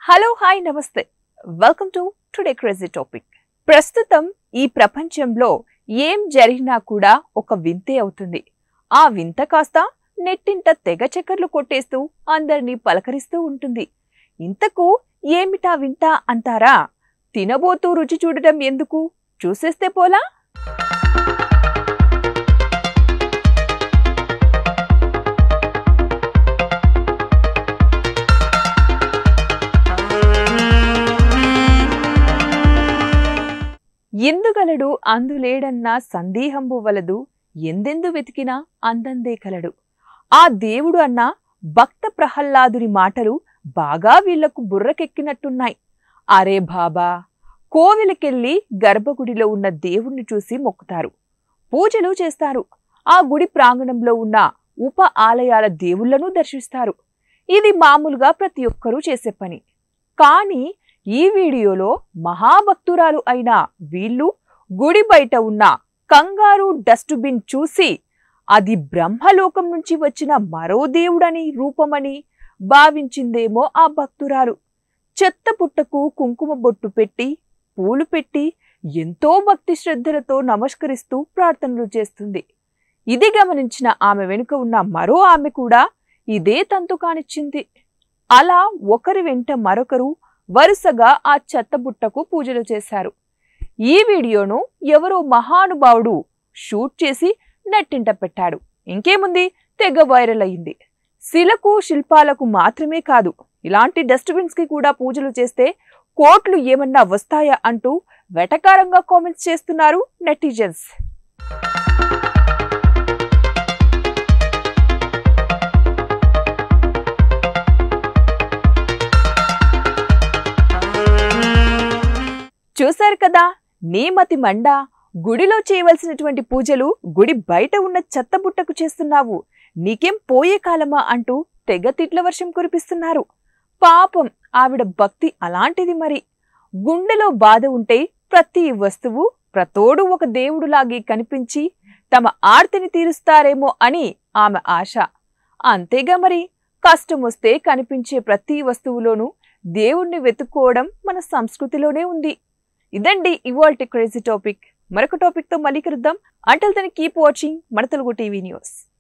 hello hi నమస్తే welcome to today crazy topic ప్రస్తుతం ఈ ప్రపంచంలో ఏం జరిగినా కూడా ఒక వింతే అవుతుంది ఆ వింత కాస్త నెట్టింట తెగ చక్కర్లు కొట్టేస్తూ అందరినీ పలకరిస్తూ ఉంటుంది ఇంతకు ఏమిటా వింత అంటారా తినబోతూ రుచి చూడటం ఎందుకు చూసేస్తే పోలా ఎందుగలడు అందులేడన్న సందేహంబు వలదు ఎందెందు వెతికినా అందందే కలడు ఆ దేవుడు అన్న భక్త ప్రహ్లాదుని మాటలు బాగా వీళ్లకు బుర్రకెక్కినట్టున్నాయి అరే బాబా కోవిలకెళ్ళి గర్భగుడిలో ఉన్న దేవుణ్ణి చూసి మొక్కుతారు పూజలు చేస్తారు ఆ గుడి ప్రాంగణంలో ఉన్న ఉప ఆలయాల దేవుళ్లను దర్శిస్తారు ఇది మామూలుగా ప్రతి ఒక్కరూ చేసే పని కానీ ఈ వీడియోలో మహాభక్తురాలు అయిన వీళ్ళు గుడి బయట ఉన్న కంగారు డస్ట్బిన్ చూసి అది బ్రహ్మలోకం నుంచి వచ్చిన మరో దేవుడని రూపమని భావించిందేమో ఆ భక్తురాలు చెత్త పుట్టకు కుంకుమ బొట్టు పెట్టి పూలు పెట్టి ఎంతో భక్తి శ్రద్ధలతో నమస్కరిస్తూ ప్రార్థనలు చేస్తుంది ఇది గమనించిన ఆమె వెనుక ఉన్న మరో ఆమె కూడా ఇదే తంతు కానిచ్చింది అలా ఒకరి వెంట మరొకరు వరుసగా ఆ చెత్తబుట్టకు పూజలు చేశారు ఈ వీడియోను ఎవరో మహానుభావుడు షూట్ చేసి నెట్టింట పెట్టాడు ఇంకేముంది తెగ వైరల్ అయింది శిలకు శిల్పాలకు మాత్రమే కాదు ఇలాంటి డస్ట్బిన్స్ కి కూడా పూజలు చేస్తే కోట్లు ఏమన్నా వస్తాయా అంటూ వెటకారంగా కామెంట్స్ చేస్తున్నారు నెటిజన్స్ చూశారు కదా నీమతి మండ గుడిలో చేయవలసినటువంటి పూజలు గుడి బయట ఉన్న చెత్తబుట్టకు చేస్తున్నావు నీకేం పోయే కాలమా అంటూ తెగ తిట్ల వర్షం కురిపిస్తున్నారు పాపం ఆవిడ భక్తి అలాంటిది మరి గుండెలో బాధ ఉంటే ప్రతి వస్తువు ప్రతోడు ఒక దేవుడులాగే కనిపించి తమ ఆర్తిని తీరుస్తారేమో అని ఆమె ఆశ అంతేగా మరి కష్టం వస్తే కనిపించే ప్రతి వస్తువులోనూ దేవుణ్ణి వెతుక్కోవడం మన సంస్కృతిలోనే ఉంది ఇదండి ఇవాల్టి క్రేజీ టాపిక్ మరొక టాపిక్ తో మళ్ళీ కలుద్దాం అంటల్ తన కీప్ వాచింగ్ మన తెలుగు టీవీ న్యూస్